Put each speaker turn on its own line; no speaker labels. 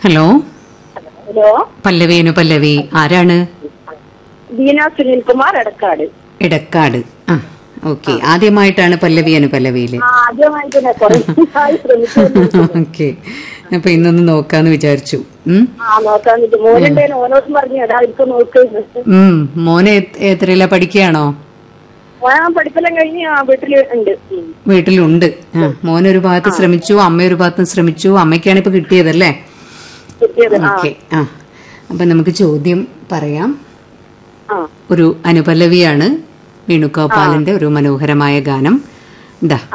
Hello
hello
പല്ലവിയനു പല്ലവി ആരാണ്
ദീന സുനിൽകുമാർ എടക്കാട്
ഇടക്കാട് ആ ഓക്കെ ആദ്യമായിട്ടാണ് പല്ലവിയനു പല്ലവിയില്
ആ ആദ്യമായിട്ട് തന്നെ കുറെ ദിവസമായി ശ്രമിച്ചു
ഓക്കെ അപ്പൊ ഇന്നൊന്ന് നോക്കാന്ന് വിചാരിച്ചു ഉം
ആ നോക്കാൻ പറ്റും മോനുണ്ടേന് ഓനോട്ടും പറഞ്ഞു എടാ എനിക്ക് നോക്കുന്നു
ഉം മോനെ എ- എത്രയിലാ പഠിക്കുകയാണോ
മോൻ പഠിപ്പെല്ലാം കഴിഞ്ഞ് ആ വീട്ടില് ഉണ്ട് ഉം.
വീട്ടിലുണ്ട് ആ മോനൊരു ഭാഗത്ത് ശ്രമിച്ചു അമ്മ ഒരു ഭാഗത്ത് ശ്രമിച്ചു അമ്മയ്ക്കാണ് ഇപ്പൊ കിട്ടിയതല്ലേ
കിട്ടിയത് ആ
ഓക്കെ ആ അപ്പൊ നമുക്ക് ചോദ്യം പറയാം
ആ
ഒരു അനുപല്ലവിയാണ് വേണുഗോപാലിന്റെ ഒരു മനോഹരമായ ഗാനം ഇതാ